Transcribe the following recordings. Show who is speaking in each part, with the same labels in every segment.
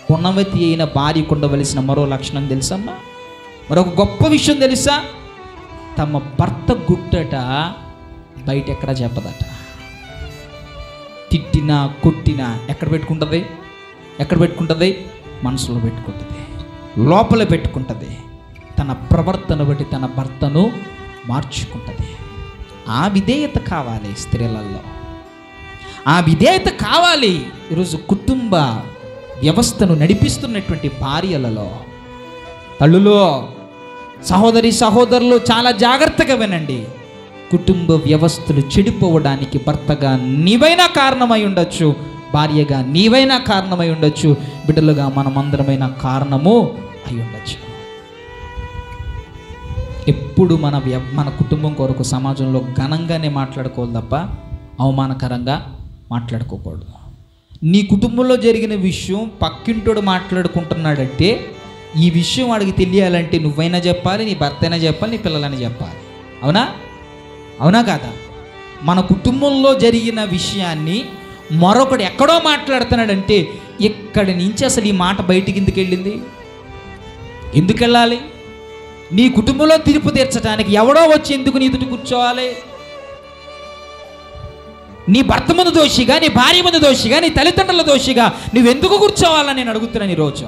Speaker 1: గుణవతి అయిన భార్యకు ఉండవలసిన మరో లక్షణం తెలుసమ్మా మరొక గొప్ప విషయం తెలుసా తమ భర్త గుట్టట బయట ఎక్కడ చెప్పదట తిట్టినా కొట్టినా ఎక్కడ పెట్టుకుంటుంది ఎక్కడ పెట్టుకుంటుంది మనసులో పెట్టుకుంటుంది లోపల పెట్టుకుంటుంది తన ప్రవర్తన బట్టి తన భర్తను మార్చుకుంటుంది ఆ విధేయత కావాలి స్త్రీలలో ఆ విధేయత కావాలి ఈరోజు కుటుంబ వ్యవస్థను నడిపిస్తున్నటువంటి భార్యలలో తల్లులో సహోదరి సహోదరులు చాలా జాగ్రత్తగా వినండి కుటుంబ వ్యవస్థలు చెడిపోవడానికి భర్తగా నీవైనా కారణమై ఉండొచ్చు భార్యగా నీవైనా కారణమై ఉండొచ్చు బిడ్డలుగా మనమందరమైన కారణము అయి ఉండొచ్చు ఎప్పుడు మన వ్య మన కుటుంబం కొరకు సమాజంలో ఘనంగానే మాట్లాడుకోవాలి తప్ప అవమానకరంగా మాట్లాడుకోకూడదు నీ కుటుంబంలో జరిగిన విషయం పక్కింటోడు మాట్లాడుకుంటున్నాడంటే ఈ విషయం వాడికి తెలియాలంటే నువ్వైనా చెప్పాలి నీ భర్త అయినా చెప్పాలి నీ పిల్లలైనా చెప్పాలి అవునా అవునా కాదా మన కుటుంబంలో జరిగిన విషయాన్ని మరొకడు ఎక్కడో మాట్లాడుతున్నాడంటే ఇక్కడి నుంచి అసలు ఈ మాట బయటికి ఎందుకు వెళ్ళింది ఎందుకు వెళ్ళాలి నీ కుటుంబంలో తీర్పు తీర్చడానికి ఎవడో వచ్చి ఎందుకు నీ ఎదుటి కూర్చోవాలి నీ భర్త ముందు దోషిగా నీ భార్య ముందు దోషిగా నీ తల్లిదండ్రుల దోషిగా నువ్వెందుకు కూర్చోవాలని నేను అడుగుతున్నాను ఈరోజు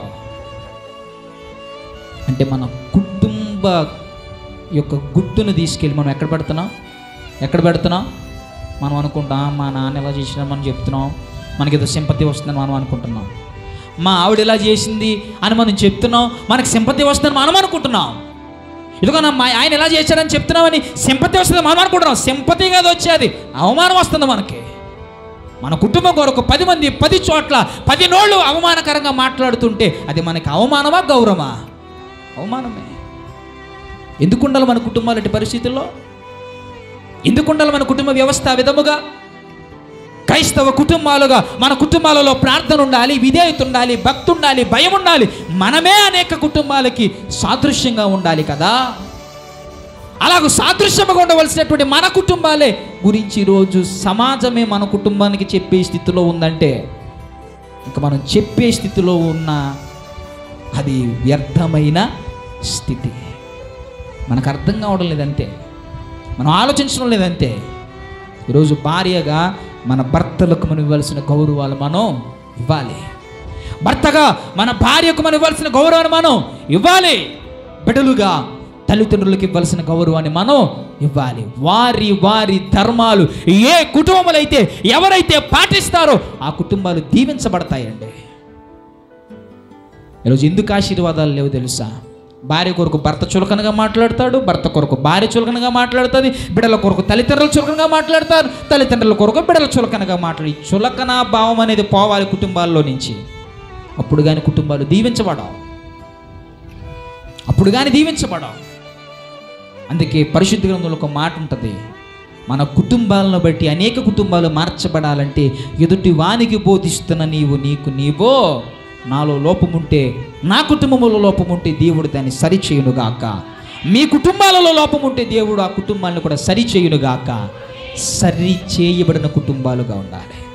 Speaker 1: అంటే మన కుటుంబ యొక్క గుట్టును తీసుకెళ్ళి మనం ఎక్కడ పెడుతున్నాం ఎక్కడ పెడుతున్నాం మనం అనుకుంటాం మా నాన్న ఎలా చేసినా మనం చెప్తున్నాం మనకి ఏదో సింపతి వస్తుందని మనం అనుకుంటున్నాం మా ఆవిడ ఇలా చేసింది అని మనం చెప్తున్నాం మనకి సింపతి వస్తుందని మనం అనుకుంటున్నాం ఇదిగో నా మా ఆయన ఎలా చేశాడని చెప్తున్నామని సింపతి వస్తుంది మనం అనుకుంటున్నాం సింపతి కాదు వచ్చేది అవమానం వస్తుంది మనకి మన కుటుంబం కొరకు పది మంది పది చోట్ల పది నోళ్ళు అవమానకరంగా మాట్లాడుతుంటే అది మనకి అవమానమా గౌరవమా అవమానమే ఎందుకు ఉండాలి మన కుటుంబాలు అట్టి పరిస్థితుల్లో ఎందుకు ఉండాలి మన కుటుంబ వ్యవస్థ ఆ విధముగా క్రైస్తవ కుటుంబాలుగా మన కుటుంబాలలో ప్రార్థన ఉండాలి విధేయత ఉండాలి భక్తి ఉండాలి భయం ఉండాలి మనమే అనేక కుటుంబాలకి సాదృశ్యంగా ఉండాలి కదా అలాగ సాదృశ్యంగా ఉండవలసినటువంటి మన కుటుంబాలే గురించి ఈరోజు సమాజమే మన కుటుంబానికి చెప్పే స్థితిలో ఉందంటే ఇంకా మనం చెప్పే స్థితిలో ఉన్న అది వ్యర్థమైన స్థితి మనకు అర్థం కావడం లేదంతే మనం ఆలోచించడం లేదంతే ఈరోజు భార్యగా మన భర్తలకు మనం ఇవ్వాల్సిన గౌరవాలు మనం ఇవ్వాలి భర్తగా మన భార్యకు మనం ఇవ్వాల్సిన గౌరవాన్ని మనం ఇవ్వాలి బిడ్డలుగా తల్లిదండ్రులకు ఇవ్వాల్సిన గౌరవాన్ని మనం ఇవ్వాలి వారి వారి ధర్మాలు ఏ కుటుంబములైతే ఎవరైతే పాటిస్తారో ఆ కుటుంబాలు దీవించబడతాయండి ఈరోజు ఎందుకు ఆశీర్వాదాలు లేవు తెలుసా భార్య కొరకు భర్త చులకనగా మాట్లాడతాడు భర్త కొరకు భార్య చులకనగా మాట్లాడుతుంది బిడ్డల కొరకు తల్లిదండ్రులు చులకనగా మాట్లాడతారు తల్లిదండ్రుల కొరకు బిడ్డల చులకనగా మాట్లాడి ఈ చులకన భావం అనేది పోవాలి కుటుంబాల్లో నుంచి అప్పుడు కానీ కుటుంబాలు దీవించబడవు అప్పుడు కానీ దీవించబడవు అందుకే పరిశుద్ధ గ్రంథంలో ఒక మాట ఉంటుంది మన కుటుంబాలను బట్టి అనేక కుటుంబాలు మార్చబడాలంటే ఎదుటి వానికి బోధిస్తున్న నీవు నీకు నీవో నాలో లోపం ఉంటే నా కుటుంబంలో లోపం ఉంటే దేవుడు దాన్ని సరిచేయునుగాక మీ కుటుంబాలలో లోపం ఉంటే దేవుడు ఆ కుటుంబాలను కూడా సరిచేయునుగాక సరి చేయబడిన కుటుంబాలుగా ఉండాలి